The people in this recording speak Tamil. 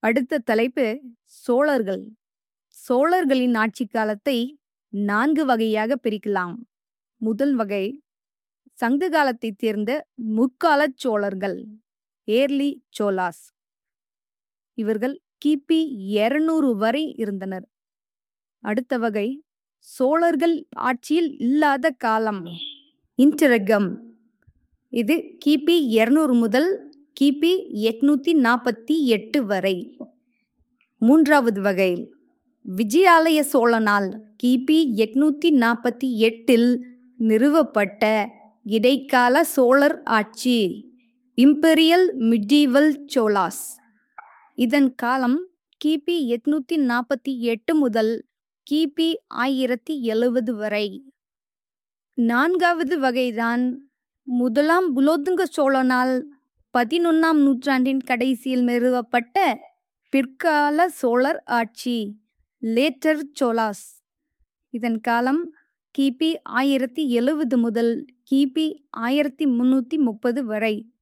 அடுத்த தலைப்பு சோழர்கள் சோழர்களின் ஆட்சி காலத்தை நான்கு வகையாக பிரிக்கலாம் முதல் வகை சங்க காலத்தைச் சேர்ந்த முற்காலச் சோழர்கள் ஏர்லி சோலாஸ் இவர்கள் கிபி இருநூறு வரை இருந்தனர் அடுத்த வகை சோழர்கள் ஆட்சியில் இல்லாத காலம் இன்டரகம் இது கிபி இருநூறு முதல் கிபி எட்நூத்தி நாற்பத்தி எட்டு வரை மூன்றாவது வகை விஜயாலய சோழனால் கிபி எட்நூத்தி நாற்பத்தி எட்டில் நிறுவப்பட்ட இடைக்கால சோழர் ஆட்சி இம்பீரியல் மிடீவல் சோலாஸ் இதன் காலம் கிபி எட்நூத்தி நாற்பத்தி எட்டு முதல் கிபி ஆயிரத்தி எழுவது வரை நான்காவது வகைதான் முதலாம் புலோதுங்க சோழனால் பதினொன்னாம் நூற்றாண்டின் கடைசியில் நிறுவப்பட்ட பிற்கால சோழர் ஆட்சி லேட்டர் சோலாஸ் இதன் காலம் கிபி ஆயிரத்தி எழுவது முதல் கிபி ஆயிரத்தி முன்னூத்தி முப்பது வரை